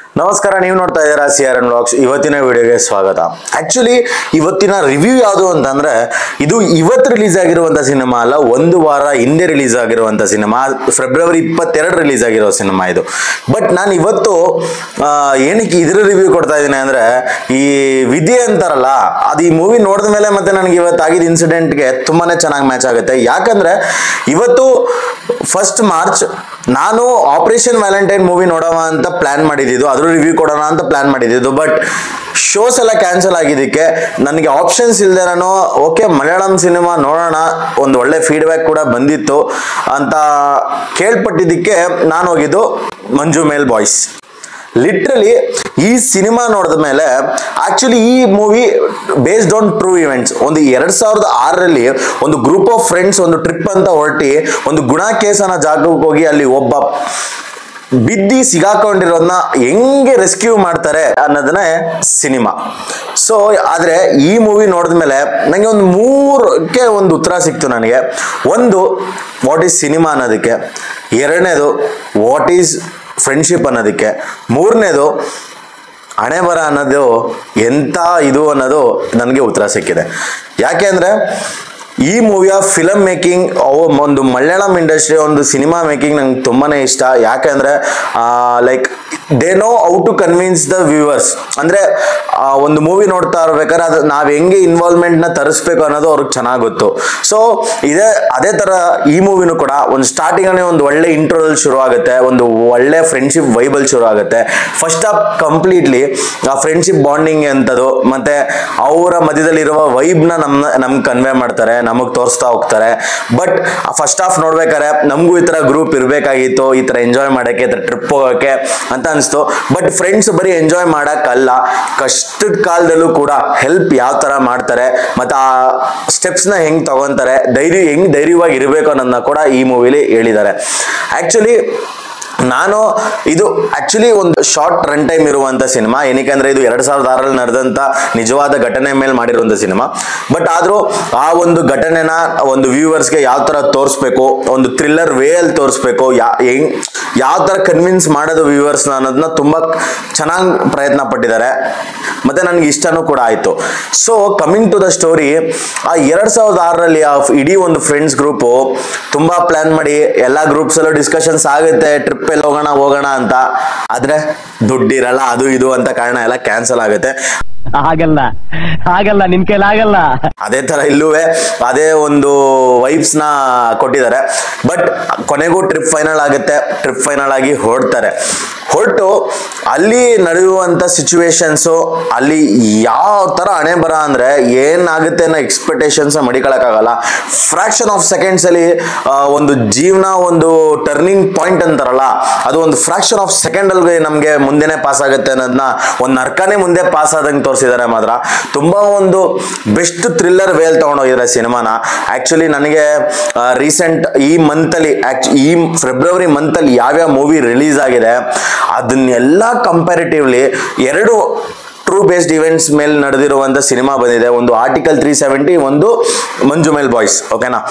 ನಮಸ್ಕಾರ ನೀವು ನೋಡ್ತಾ ಇದ್ದೀರಾ ಸಿ ಆರ್ ಎನ್ ಬ್ಲಾಗ್ಸ್ ಇವತ್ತಿನ ವಿಡಿಯೋಗೆ ಸ್ವಾಗತ ಆಕ್ಚುಲಿ ಇವತ್ತಿನ ರಿವ್ಯೂ ಯಾವುದು ಅಂತಂದ್ರೆ ಇದು ಇವತ್ತು ರಿಲೀಸ್ ಆಗಿರುವಂತ ಸಿನಿಮಾ ಅಲ್ಲ ಒಂದು ವಾರ ಹಿಂದೆ ರಿಲೀಸ್ ಆಗಿರುವಂತ ಸಿನಿಮಾ ಫೆಬ್ರವರಿ ಇಪ್ಪತ್ತೆರಡು ರಿಲೀಸ್ ಆಗಿರೋ ಸಿನಿಮಾ ಇದು ಬಟ್ ನಾನು ಇವತ್ತು ಆ, ಏನಕ್ಕೆ ಇದ್ರ ರಿವ್ಯೂ ಕೊಡ್ತಾ ಇದ್ದೀನಿ ಅಂದ್ರೆ ಈ ವಿಧಿ ಅಂತಾರಲ್ಲ ಅದು ಈ ಮೂವಿ ನೋಡಿದ ಮೇಲೆ ಮತ್ತೆ ನನಗೆ ಇವತ್ತು ಆಗಿದ್ದ ಇನ್ಸಿಡೆಂಟ್ಗೆ ತುಂಬಾನೇ ಚೆನ್ನಾಗಿ ಮ್ಯಾಚ್ ಆಗುತ್ತೆ ಯಾಕಂದ್ರೆ ಇವತ್ತು ಫಸ್ಟ್ ಮಾರ್ಚ್ ನಾನು ಆಪರೇಷನ್ ವ್ಯಾಲೆಂಟೈನ್ ಮೂವಿ ನೋಡೋಣ ಅಂತ ಪ್ಲಾನ್ ಮಾಡಿದ್ದು ಅದ್ರ ರಿವ್ಯೂ ಕೊಡೋಣ ಅಂತ ಪ್ಲಾನ್ ಮಾಡಿದ್ದು ಬಟ್ ಶೋಸ್ ಎಲ್ಲ ಕ್ಯಾನ್ಸಲ್ ಆಗಿದ್ದಕ್ಕೆ ನನಗೆ ಆಪ್ಷನ್ಸ್ ಇಲ್ಲದೆ ನಾನು ಓಕೆ ಮಲಯಾಳಂ ಸಿನಿಮಾ ನೋಡೋಣ ಒಂದು ಒಳ್ಳೆ ಫೀಡ್ಬ್ಯಾಕ್ ಕೂಡ ಬಂದಿತ್ತು ಅಂತ ಕೇಳ್ಪಟ್ಟಿದ್ದಕ್ಕೆ ನಾನು ಹೋಗಿದ್ದು ಮಂಜು ಮೇಲ್ ಬಾಯ್ಸ್ ಲಿಟ್ರಲಿ ಈ ಸಿನಿಮಾ ನೋಡಿದ ಮೇಲೆ ಆಕ್ಚುಲಿ ಈ movie based on true events ಒಂದು ಎರಡ್ ಸಾವಿರದ ಆರರಲ್ಲಿ ಒಂದು ಗ್ರೂಪ್ ಆಫ್ ಫ್ರೆಂಡ್ಸ್ ಒಂದು ಟ್ರಿಪ್ ಅಂತ ಹೊರಟಿ ಒಂದು ಗುಣ ಕೇಸ್ ಅನ್ನೋ ಜಾಗಕ್ಕೆ ಹೋಗಿ ಅಲ್ಲಿ ಒಬ್ಬ ಬಿದ್ದಿ ಸಿಗಾಕೊಂಡಿರೋದನ್ನ ಹೆಂಗೆ ರೆಸ್ಕ್ಯೂ ಮಾಡ್ತಾರೆ ಅನ್ನೋದನ್ನೇ ಸಿನಿಮಾ ಸೊ ಆದ್ರೆ ಈ ಮೂವಿ ನೋಡಿದ ಮೇಲೆ ನನಗೆ ಒಂದು ಮೂರಕ್ಕೆ ಒಂದು ಉತ್ತರ ಸಿಕ್ತು ನನಗೆ ಒಂದು ವಾಟ್ ಈಸ್ ಸಿನಿಮಾ ಅನ್ನೋದಕ್ಕೆ ಎರಡನೇದು ವಾಟ್ ಈಸ್ ಫ್ರೆಂಡ್ಶಿಪ್ ಅನ್ನೋದಕ್ಕೆ ಮೂರನೇದು ಹಣೆ ಬರ ಅನ್ನೋದು ಎಂಥ ಇದು ಅನ್ನೋದು ನನಗೆ ಉತ್ತರ ಸಿಕ್ಕಿದೆ ಯಾಕೆ ಅಂದರೆ ಈ ಮೂವಿಯ ಫಿಲಮ್ ಮೇಕಿಂಗ್ ಒಂದು ಮಲಯಾಳಂ ಇಂಡಸ್ಟ್ರಿ ಒಂದು ಸಿನಿಮಾ ಮೇಕಿಂಗ್ ನಂಗೆ ತುಂಬಾನೇ ಇಷ್ಟ ಯಾಕೆಂದ್ರೆ like they know how to convince the viewers ಅಂದ್ರೆ ಆ, ಒಂದು ಮೂವಿ ನೋಡ್ತಾ ಇರ್ಬೇಕಾದ್ರೆ ಅದು ನಾವ್ ಹೆಂಗೆ ಇನ್ವಾಲ್ವ್ಮೆಂಟ್ ನ ತರಿಸ್ಬೇಕು ಅನ್ನೋದು ಅವ್ರಿಗೆ ಚೆನ್ನಾಗಿ ಗೊತ್ತು ಸೊ ಇದೇ ಅದೇ ತರ ಈ ಮೂವಿನೂ ಕೂಡ ಒಂದು ಸ್ಟಾರ್ಟಿಂಗ್ ಅಲ್ಲಿ ಒಂದು ಒಳ್ಳೆ ಇಂಟ್ರೋಲ್ ಶುರು ಆಗುತ್ತೆ ಒಂದು ಒಳ್ಳೆ ಫ್ರೆಂಡ್ಶಿಪ್ ವೈಬಲ್ ಶುರು ಆಗುತ್ತೆ ಫಸ್ಟ್ ಆಫ್ ಕಂಪ್ಲೀಟ್ಲಿ ಆ ಫ್ರೆಂಡ್ಶಿಪ್ ಬಾಂಡಿಂಗ್ ಅಂತದು ಮತ್ತೆ ಅವರ ಮಧ್ಯದಲ್ಲಿರುವ ವೈಬ್ ನ ನಮ್ ನಮ್ಗೆ ಕನ್ವೆ ಮಾಡ್ತಾರೆ ನಮಗ್ ತೋರಿಸ್ತಾ ಹೋಗ್ತಾರೆ ಬಟ್ ಫಸ್ಟ್ ಹಾಫ್ ನೋಡ್ಬೇಕಾರೆ ನಮಗೂ ಈ ತರ ಗ್ರೂಪ್ ಇರ್ಬೇಕಾಗಿತ್ತು ಈ ತರ ಎಂಜಾಯ್ ಮಾಡಕ್ಕೆ ಈ ತರ ಟ್ರಿಪ್ ಹೋಗಕ್ಕೆ ಅಂತ ಅನಿಸ್ತು ಬಟ್ ಫ್ರೆಂಡ್ಸ್ ಬರೀ ಎಂಜಾಯ್ ಮಾಡಕ್ಕಲ್ಲ ಕಷ್ಟದ ಕಾಲದಲ್ಲೂ ಕೂಡ ಹೆಲ್ಪ್ ಯಾವ ತರ ಮಾಡ್ತಾರೆ ಮತ್ತೆ ಆ ಸ್ಟೆಪ್ಸ್ ನ ಹೆಂಗ್ ತಗೊಂತಾರೆ ಧೈರ್ಯ ಹೆಂಗ್ ಧೈರ್ಯವಾಗಿ ಇರಬೇಕು ಅನ್ನೋದನ್ನ ಕೂಡ ಈ ಮೂವಿಲಿ ಹೇಳಿದ್ದಾರೆ ಆಕ್ಚುಲಿ ನಾನು ಇದು ಆಕ್ಚುಲಿ ಒಂದು ಶಾರ್ಟ್ ರನ್ ಟೈಮ್ ಇರುವಂತ ಸಿನಿಮಾ ಏನಕ್ಕೆ ಅಂದ್ರೆ ಇದು ಎರಡ್ ಸಾವಿರದ ಆರಲ್ಲಿ ನಡೆದಂತ ನಿಜವಾದ ಘಟನೆ ಮೇಲೆ ಮಾಡಿರುವಂತ ಸಿನಿಮಾ ಬಟ್ ಆದ್ರೂ ಆ ಒಂದು ಘಟನೆನ ಒಂದು ವ್ಯೂವರ್ಸ್ಗೆ ಯಾವ ತರ ತೋರಿಸ್ಬೇಕು ಒಂದು ಥ್ರಿಲ್ಲರ್ ವೇ ಅಲ್ಲಿ ತೋರಿಸ್ಬೇಕು ಯಾ ಹೆಂಗ್ ಯಾವ ತರ ಕನ್ವಿನ್ಸ್ ಮಾಡೋದು ವ್ಯೂವರ್ಸ್ ಅನ್ನೋದನ್ನ ತುಂಬಾ ಚೆನ್ನಾಗಿ ಪ್ರಯತ್ನ ಪಟ್ಟಿದ್ದಾರೆ ಮತ್ತೆ ನನಗೆ ಇಷ್ಟನೂ ಕೂಡ ಆಯ್ತು so coming to the story ಆ ಎರಡ್ ಸಾವಿರದ ಆರರಲ್ಲಿ ಆ ಇಡೀ ಒಂದು ಫ್ರೆಂಡ್ಸ್ ಗ್ರೂಪ್ ತುಂಬಾ ಪ್ಲಾನ್ ಮಾಡಿ ಎಲ್ಲಾ ಗ್ರೂಪ್ಸ್ ಅಲ್ಲೂ ಡಿಸ್ಕಷನ್ಸ್ ಆಗುತ್ತೆ ಟ್ರಿಪ್ ಎಲ್ಲಿ ಹೋಗೋಣ ಹೋಗೋಣ ಅಂತ ಆದ್ರೆ ದುಡ್ಡಿರಲ್ಲ ಅದು ಇದು ಅಂತ ಕಾರಣ ಎಲ್ಲ ಕ್ಯಾನ್ಸಲ್ ಆಗುತ್ತೆ ಆಗಲ್ಲ ಆಗಲ್ಲ ನಿನ್ ಕೈಲಿ ಆಗಲ್ಲ ಅದೇ ತರ ಇಲ್ಲೂವೆ ಅದೇ ಒಂದು ವೈಬ್ಸ್ ನ ಕೊಟ್ಟಿದ್ದಾರೆ ಬಟ್ ಕೊನೆಗೂ ಟ್ರಿಪ್ ಫೈನಲ್ ಆಗುತ್ತೆ ಟ್ರಿಪ್ ಫೈನಲ್ ಆಗಿ ಹೊರಡ್ತಾರೆ ಹೊರಟು ಅಲ್ಲಿ ನಡೆಯುವಂತ ಸಿಚುವೇಶನ್ಸು ಅಲ್ಲಿ ಯಾವ ತರ ಹಣೆ ಬರ ಅಂದ್ರೆ ಏನಾಗುತ್ತೆ ಅನ್ನೋ ಎಕ್ಸ್ಪೆಕ್ಟೇಷನ್ಸ್ ಮಡಿಕೊಳಕ್ಕಾಗಲ್ಲ ಫ್ರಾಕ್ಷನ್ ಆಫ್ ಸೆಕೆಂಡ್ಸ್ ಅಲ್ಲಿ ಆ, ಒಂದು ಜೀವನ ಒಂದು ಟರ್ನಿಂಗ್ ಪಾಯಿಂಟ್ ಅಂತಾರಲ್ಲ ಅದು ಒಂದು ಫ್ರಾಕ್ಷನ್ ಆಫ್ ಸೆಕೆಂಡ್ ಅಲ್ಲಿ ನಮ್ಗೆ ಮುಂದೆನೆ ಪಾಸ್ ಆಗುತ್ತೆ ಅನ್ನೋದನ್ನ ಒಂದು ನರ್ಕನೇ ಮುಂದೆ ಪಾಸ್ ಆದಂಗೆ ತೋರಿಸಿದ್ದಾರೆ ಮಾತ್ರ ತುಂಬಾ ಒಂದು ಬೆಸ್ಟ್ ಥ್ರಿಲ್ಲರ್ ವೇಲ್ ತಗೊಂಡೋಗಿದ್ದಾರೆ ಸಿನಿಮಾನ ಆಕ್ಚುಲಿ ನನಗೆ ರೀಸೆಂಟ್ ಈ ಮಂತ್ ಅಲ್ಲಿ ಆಕ್ಚು- ಈ ಫೆಬ್ರವರಿ ಮಂತ್ ಅಲ್ಲಿ ಯಾವ್ಯಾವ ಮೂವಿ ರಿಲೀಸ್ ಆಗಿದೆ ಅದನ್ನೆಲ್ಲ ಕಂಪ್ಯಾರಿಟಿವ್ಲಿ ಎರಡು ಟ್ರೂ ಬೇಸ್ಡ್ ಇವೆಂಟ್ಸ್ ಮೇಲೆ ನಡೆದಿರುವಂತ ಸಿನಿಮಾ ಬಂದಿದೆ ಒಂದು ಆರ್ಟಿಕಲ್ ತ್ರೀ ಸೆವೆಂಟಿ ಒಂದು ಮಂಜು ಮೇಲ್ ಬಾಯ್ಸ್ ಓಕೆನಾ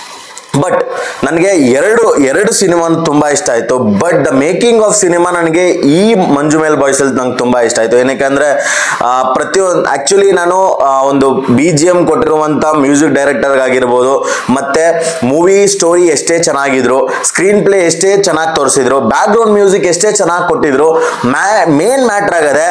ಬಟ್ ನನಗೆ ಎರಡು ಎರಡು ಸಿನಿಮಾ ತುಂಬಾ ಇಷ್ಟ ಆಯ್ತು but the making of cinema ನನಗೆ ಈ ಮಂಜು ಮೇಲ್ ಬಾಯ್ಸ್ ಅಲ್ಲಿ ನಂಗೆ ತುಂಬಾ ಇಷ್ಟ ಆಯ್ತು ಏನಕ್ಕೆ ಅಂದ್ರೆ ಆ, ಪ್ರತಿಯೊಂದು ಆಕ್ಚುಲಿ ನಾನು ಆ, ಒಂದು ಬಿ ಜಿ ಎಂ ಕೊಟ್ಟಿರುವಂತ ಮ್ಯೂಸಿಕ್ ಡೈರೆಕ್ಟರ್ ಆಗಿರ್ಬೋದು ಮತ್ತೆ ಮೂವಿ ಸ್ಟೋರಿ ಎಷ್ಟೇ ಚೆನ್ನಾಗಿದ್ರು ಸ್ಕ್ರೀನ್ ಪ್ಲೇ ಎಷ್ಟೇ ಚೆನ್ನಾಗಿ ತೋರಿಸಿದ್ರು ಬ್ಯಾಕ್ ಗ್ರೌಂಡ್ ಮ್ಯೂಸಿಕ್ ಎಷ್ಟೇ ಚೆನ್ನಾಗಿ ಕೊಟ್ಟಿದ್ರು ಮ್ಯಾ ಮೇನ್ ಮ್ಯಾಟ್ರ್ ಆಗದೆ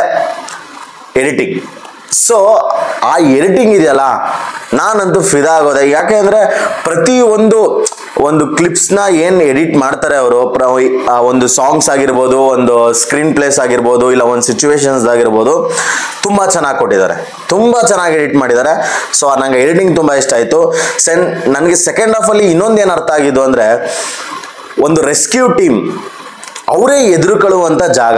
ಎಡಿಟಿಂಗ್ ಸೊ ಆ ಎಡಿಟಿಂಗ್ ಇದೆಯಲ್ಲ ನಾನಂತೂ ಫಿದಾ ಆಗೋದೆ ಯಾಕೆ ಅಂದ್ರೆ ಪ್ರತಿ ಒಂದು ಒಂದು ಕ್ಲಿಪ್ಸ್ನ ಏನು ಎಡಿಟ್ ಮಾಡ್ತಾರೆ ಅವರು ಒಂದು ಸಾಂಗ್ಸ್ ಆಗಿರ್ಬೋದು ಒಂದು ಸ್ಕ್ರೀನ್ ಪ್ಲೇಸ್ ಆಗಿರ್ಬೋದು ಇಲ್ಲ ಒಂದು ಸಿಚುವೇಶನ್ಸ್ ಆಗಿರ್ಬೋದು ತುಂಬಾ ಚೆನ್ನಾಗಿ ಕೊಟ್ಟಿದ್ದಾರೆ ತುಂಬಾ ಚೆನ್ನಾಗಿ ಎಡಿಟ್ ಮಾಡಿದ್ದಾರೆ ಸೊ ನಂಗೆ ಎಡಿಟಿಂಗ್ ತುಂಬಾ ಇಷ್ಟ ಆಯ್ತು ಸೆನ್ ನನಗೆ ಸೆಕೆಂಡ್ ಹಾಫ್ ಅಲ್ಲಿ ಇನ್ನೊಂದು ಏನು ಅರ್ಥ ಆಗಿದ್ದು ಅಂದ್ರೆ ಒಂದು ರೆಸ್ಕ್ಯೂ ಟೀಮ್ ಅವರೇ ಎದುರುಕೊಳ್ಳುವಂತ ಜಾಗ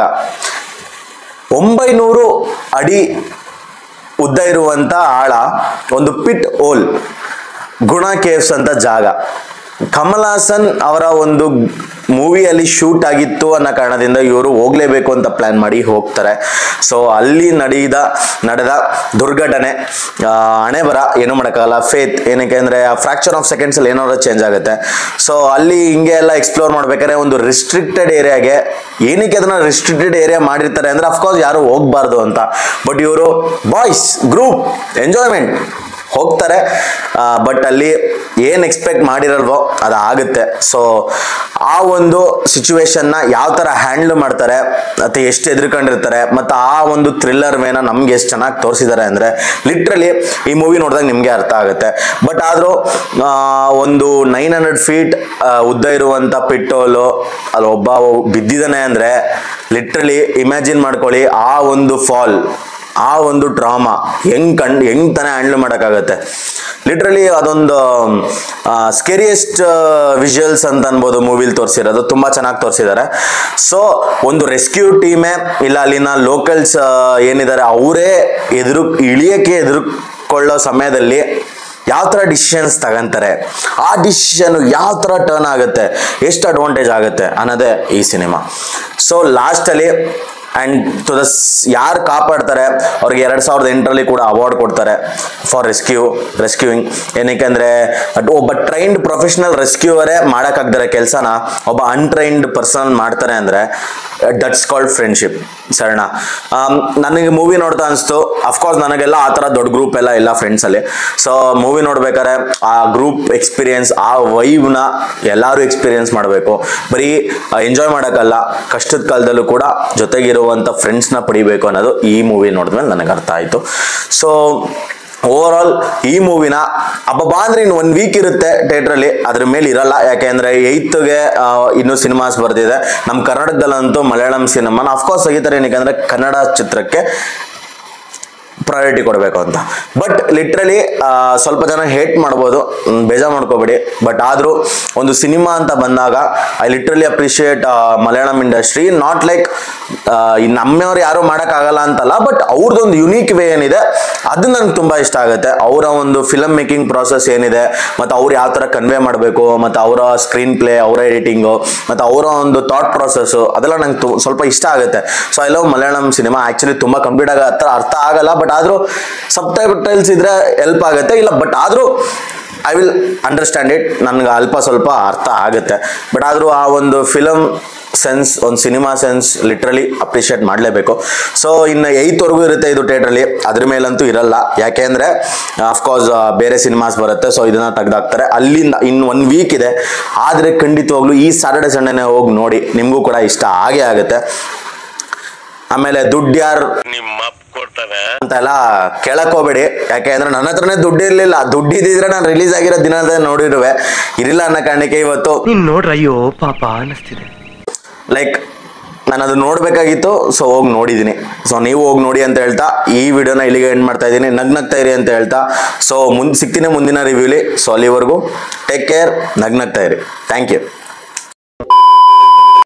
ಒಂಬೈನೂರು ಅಡಿ ಉದ್ದ ಇರುವಂತ ಆಳ ಒಂದು ಪಿಟ್ ಓಲ್ ಗುಣ ಕೇವ್ಸ್ ಅಂತ ಜಾಗ ಕಮಲ್ ಹಾಸನ್ ಅವರ ಒಂದು ಮೂವಿಯಲ್ಲಿ ಶೂಟ್ ಆಗಿತ್ತು ಅನ್ನೋ ಕಾರಣದಿಂದ ಇವರು ಹೋಗ್ಲೇಬೇಕು ಅಂತ ಪ್ಲಾನ್ ಮಾಡಿ ಹೋಗ್ತಾರೆ ಸೊ ಅಲ್ಲಿ ನಡೆದ ನಡೆದ ದುರ್ಘಟನೆ ಆ, ಹಣೆ ಬರ ಏನು ಮಾಡೋಕ್ಕಾಗಲ್ಲ ಫೇತ್ ಏನಕ್ಕೆ ಅಂದರೆ ಫ್ರಾಕ್ಚರ್ ಆಫ್ ಸೆಕೆಂಡ್ಸ್ ಅಲ್ಲಿ ಏನಾದ್ರು ಚೇಂಜ್ ಆಗುತ್ತೆ ಸೊ ಅಲ್ಲಿ ಹಿಂಗೆ ಎಲ್ಲ ಎಕ್ಸ್ಪ್ಲೋರ್ ಮಾಡ್ಬೇಕಾದ್ರೆ ಒಂದು ರಿಸ್ಟ್ರಿಕ್ಟೆಡ್ ಏರಿಯಾಗೆ ಏನಕ್ಕೆ ಅದನ್ನ ರಿಸ್ಟ್ರಿಕ್ಟೆಡ್ ಏರಿಯಾ ಮಾಡಿರ್ತಾರೆ ಅಂದ್ರೆ ಅಫ್ಕೋರ್ಸ್ ಯಾರು ಹೋಗ್ಬಾರ್ದು ಅಂತ ಬಟ್ ಇವರು ಬಾಯ್ಸ್ ಗ್ರೂಪ್ ಎಂಜಾಯ್ಮೆಂಟ್ ಹೋಗ್ತಾರೆ ಬಟ್ ಅಲ್ಲಿ ಏನು ಎಕ್ಸ್ಪೆಕ್ಟ್ ಮಾಡಿರಲ್ವೋ ಅದು ಆಗುತ್ತೆ ಸೊ ಆ ಒಂದು ಸಿಚುವೇಶನ್ನ ಯಾವ ಥರ ಹ್ಯಾಂಡ್ಲ್ ಮಾಡ್ತಾರೆ ಮತ್ತು ಎಷ್ಟು ಎದುರ್ಕೊಂಡಿರ್ತಾರೆ ಮತ್ತು ಆ ಒಂದು ಥ್ರಿಲ್ಲರ್ ವೇನ ನಮ್ಗೆ ಎಷ್ಟು ಚೆನ್ನಾಗಿ ತೋರಿಸಿದ್ದಾರೆ ಅಂದರೆ ಲಿಟ್ರಲಿ ಈ ಮೂವಿ ನೋಡಿದಾಗ ನಿಮಗೆ ಅರ್ಥ ಆಗುತ್ತೆ ಬಟ್ ಆದರೂ ಒಂದು ನೈನ್ ಹಂಡ್ರೆಡ್ ಫೀಟ್ ಉದ್ದ ಇರುವಂಥ ಪಿಟ್ಟೋಲು ಅಲ್ಲಿ ಒಬ್ಬ ಬಿದ್ದಿದ್ದಾನೆ ಅಂದರೆ ಲಿಟ್ರಲಿ ಇಮ್ಯಾಜಿನ್ ಮಾಡ್ಕೊಳ್ಳಿ ಆ ಒಂದು ಫಾಲ್ ಆ ಒಂದು ಡ್ರಾಮಾ ಹೆಂಗ್ ಕಂಡು ಹೆಂಗ್ ತಾನೇ ಹ್ಯಾಂಡಲ್ ಮಾಡೋಕ್ಕಾಗತ್ತೆ ಲಿಟ್ರಲಿ ಅದೊಂದು ಸ್ಕೆರಿಯಸ್ಟ್ ವಿಜುವಲ್ಸ್ ಅಂತ ಅನ್ಬೋದು ಮೂವಿಲಿ ತೋರಿಸಿರೋದು ತುಂಬ ಚೆನ್ನಾಗಿ ತೋರಿಸಿದ್ದಾರೆ ಸೊ ಒಂದು ರೆಸ್ಕ್ಯೂ ಟೀಮೇ ಇಲ್ಲ ಅಲ್ಲಿನ ಲೋಕಲ್ಸ್ ಏನಿದ್ದಾರೆ ಅವರೇ ಎದುರು ಇಳಿಯಕ್ಕೆ ಎದುರುಕೊಳ್ಳೋ ಸಮಯದಲ್ಲಿ ಯಾವ ಥರ ಡಿಸಿಷನ್ಸ್ ತಗೊಂತಾರೆ ಆ ಡಿಸಿಷನ್ ಯಾವ ಥರ ಟರ್ನ್ ಆಗುತ್ತೆ ಎಷ್ಟು ಅಡ್ವಾಂಟೇಜ್ ಆಗುತ್ತೆ ಅನ್ನೋದೇ ಈ ಸಿನಿಮಾ ಸೊ ಲಾಸ್ಟಲ್ಲಿ ಆ್ಯಂಡ್ ಟು ದ ಯಾರು ಕಾಪಾಡ್ತಾರೆ ಅವ್ರಿಗೆ ಎರಡು ಸಾವಿರದ ಎಂಟರಲ್ಲಿ ಕೂಡ ಅವಾರ್ಡ್ ಕೊಡ್ತಾರೆ ಫಾರ್ ರೆಸ್ಕ್ಯೂ ರೆಸ್ಕ್ಯೂಯಿಂಗ್ ಏನಕ್ಕೆ ಅಂದರೆ ಒಬ್ಬ ಟ್ರೈನ್ಡ್ ಪ್ರೊಫೆಷನಲ್ ರೆಸ್ಕ್ಯೂವರೇ ಮಾಡೋಕ್ಕಾಗ್ದಿರೋ ಕೆಲಸನ ಒಬ್ಬ ಅನ್ಟ್ರೈನ್ಡ್ ಪರ್ಸನ್ ಮಾಡ್ತಾರೆ ಅಂದರೆ ದಟ್ಸ್ ಕಾಲ್ಡ್ ಫ್ರೆಂಡ್ಶಿಪ್ ಸರಣ ನನಗೆ ಮೂವಿ ನೋಡ್ತಾ ಅನಿಸ್ತು ಅಫ್ಕೋರ್ಸ್ ನನಗೆಲ್ಲ ಆ ಥರ ದೊಡ್ಡ ಗ್ರೂಪ್ ಎಲ್ಲ ಇಲ್ಲ ಫ್ರೆಂಡ್ಸಲ್ಲಿ ಸೊ ಮೂವಿ ನೋಡ್ಬೇಕಾದ್ರೆ ಆ ಗ್ರೂಪ್ ಎಕ್ಸ್ಪೀರಿಯನ್ಸ್ ಆ ವೈವ್ನ ಎಲ್ಲರೂ ಎಕ್ಸ್ಪೀರಿಯನ್ಸ್ ಮಾಡಬೇಕು ಬರೀ ಎಂಜಾಯ್ ಮಾಡೋಕ್ಕಲ್ಲ ಕಷ್ಟದ ಕಾಲದಲ್ಲೂ ಕೂಡ ಜೊತೆಗಿರುವಂಥ ಫ್ರೆಂಡ್ಸ್ನ ಪಡಿಬೇಕು ಅನ್ನೋದು ಈ ಮೂವಿ ನೋಡಿದ್ಮೇಲೆ ನನಗೆ ಅರ್ಥ ಆಯಿತು ಸೊ ಓವರ್ ಆಲ್ ಈ ಮೂವಿನ ಹಬ್ಬ ಅಂದ್ರೆ ಇನ್ನು ಒನ್ ವೀಕ್ ಇರುತ್ತೆ ಥಿಯೇಟ್ರಲ್ಲಿ ಅದ್ರ ಮೇಲೆ ಇರಲ್ಲ ಯಾಕೆಂದ್ರೆ ಏಯ್ತ್ಗೆ ಇನ್ನು ಸಿನಿಮಾಸ್ ಬರ್ತಿದೆ ನಮ್ಮ ಕರ್ನಾಟಕದಲ್ಲಂತೂ ಮಲಯಾಳಂ ಸಿನಿಮಾನ ಅಫ್ಕೋರ್ಸ್ ತೆಗಿತಾರೆ ಏನಕ್ಕೆ ಅಂದ್ರೆ ಕನ್ನಡ ಚಿತ್ರಕ್ಕೆ ಪ್ರಯಾರಿಟಿ ಕೊಡಬೇಕು ಅಂತ ಬಟ್ ಲಿಟ್ರಲಿ ಸ್ವಲ್ಪ ಜನ ಹೇಟ್ ಮಾಡ್ಬೋದು ಮ್, ಬೇಜಾರ್ ಮಾಡ್ಕೋಬೇಡಿ ಬಟ್ ಆದರೂ ಒಂದು ಸಿನಿಮಾ ಅಂತ ಬಂದಾಗ I literally appreciate Malayalam industry not like ನಮ್ಮವ್ರು ಯಾರು ಮಾಡೋಕ್ಕಾಗಲ್ಲ ಅಂತಲ್ಲ ಬಟ್ ಅವ್ರದ್ದೊಂದು ಯುನೀಕ್ ವೇ ಏನಿದೆ ಅದು ನಂಗೆ ತುಂಬ ಇಷ್ಟ ಆಗುತ್ತೆ ಅವರ ಒಂದು ಫಿಲಮ್ ಮೇಕಿಂಗ್ ಪ್ರಾಸೆಸ್ ಏನಿದೆ ಮತ್ತು ಅವ್ರು ಯಾವ ಥರ ಕನ್ವೆ ಮಾಡಬೇಕು ಮತ್ತು ಅವರ ಸ್ಕ್ರೀನ್ ಪ್ಲೇ ಅವರ ಎಡಿಟಿಂಗು ಮತ್ತು ಅವರ ಒಂದು ಥಾಟ್ ಪ್ರಾಸೆಸ್ಸು ಅದೆಲ್ಲ ನಂಗೆ ತು ಸ್ವಲ್ಪ ಇಷ್ಟ ಆಗುತ್ತೆ so I love Malayalam cinema actually ತುಂಬ ಕಂಪ್ಲೀಟ್ ಆಗ ಹತ್ರ ಅರ್ಥ ಆಗಲ್ಲ ಬಟ್ ಆದರೂ ಸಬ್ ಟೈಟಲ್ಸ್ ಇದ್ರೆ ಹೆಲ್ಪ್ ಆಗುತ್ತೆ ಇಲ್ಲ ಬಟ್ ಆದರೂ ಐ ವಿಲ್ ಅಂಡರ್ಸ್ಟ್ಯಾಂಡ್ ಇಟ್ ನನಗೆ ಅಲ್ಪ ಸ್ವಲ್ಪ ಅರ್ಥ ಆಗುತ್ತೆ ಬಟ್ ಆದರೂ ಆ ಒಂದು ಫಿಲಮ್ ಸೆನ್ಸ್ ಒಂದು ಸಿನಿಮಾ ಸೆನ್ಸ್ ಲಿಟ್ರಲಿ ಅಪ್ರಿಷಿಯೇಟ್ ಮಾಡಲೇಬೇಕು ಸೊ ಇನ್ನು ಏಯ್ತ್ವರೆಗೂ ಇರುತ್ತೆ ಇದು ಥಿಯೇಟ್ರಲ್ಲಿ ಅದ್ರ ಮೇಲಂತೂ ಇರಲ್ಲ ಯಾಕೆಂದರೆ ಅಫ್ಕೋರ್ಸ್ ಬೇರೆ ಸಿನಿಮಾಸ್ ಬರುತ್ತೆ ಸೊ ಇದನ್ನ ತೆಗ್ದಾಕ್ತಾರೆ ಅಲ್ಲಿಂದ ಇನ್ನು ಒನ್ ವೀಕ್ ಇದೆ ಆದರೆ ಖಂಡಿತವಾಗ್ಲೂ ಈ ಸ್ಯಾಟರ್ಡೆ ಸಂಡೇನೆ ಹೋಗಿ ನೋಡಿ ನಿಮಗೂ ಕೂಡ ಇಷ್ಟ ಆಗೇ ಆಗುತ್ತೆ ಆಮೇಲೆ ದುಡ್ಡು ಯಾರು ನಿಮ್ಮ ಅಪ್ಪ ಕೊಡ್ತಾನೆ ಅಂತ ಎಲ್ಲ ಕೇಳಕ್ ಹೋಗ್ಬೇಡಿ ಯಾಕೆ ಅಂದ್ರೆ ನನ್ನ ಹತ್ರನೇ ದುಡ್ಡು ಇರ್ಲಿಲ್ಲ ದುಡ್ಡು ಇದ್ದಿದ್ರೆ ನಾನು ರಿಲೀಸ್ ಆಗಿರೋ ದಿನದ ನೋಡಿರುವೆ ಇರಿಲ್ಲ ಅನ್ನೋ ಕಾರಣಕ್ಕೆ ಇವತ್ತು ನೀನ್ ನೋಡ್ರ ಅಯ್ಯೋ ಪಾಪ ಅನಿಸ್ತಿದೆ ಲೈಕ್ ನಾನು ಅದು ನೋಡಬೇಕಾಗಿತ್ತು ಸೊ ಹೋಗಿ ನೋಡಿದ್ದೀನಿ ಸೊ ನೀವು ಹೋಗಿ ನೋಡಿ ಅಂತ ಹೇಳ್ತಾ ಈ ವಿಡಿಯೋನ ಇಲ್ಲಿಗೆ ಎಂಡ್ ಮಾಡ್ತಾ ಇದ್ದೀನಿ ನಗ್ನಗ್ತಾ ಇರಿ ಅಂತ ಹೇಳ್ತಾ ಸೊ ಮುಂದೆ ಸಿಗ್ತೀನಿ ಮುಂದಿನ ರಿವ್ಯೂಲಿ ಸೊ ಅಲ್ಲಿವರೆಗೂ ಟೇಕ್ ಕೇರ್ ನಗ್ನಗ್ತಾ ಇರಿ ಥ್ಯಾಂಕ್ ಯು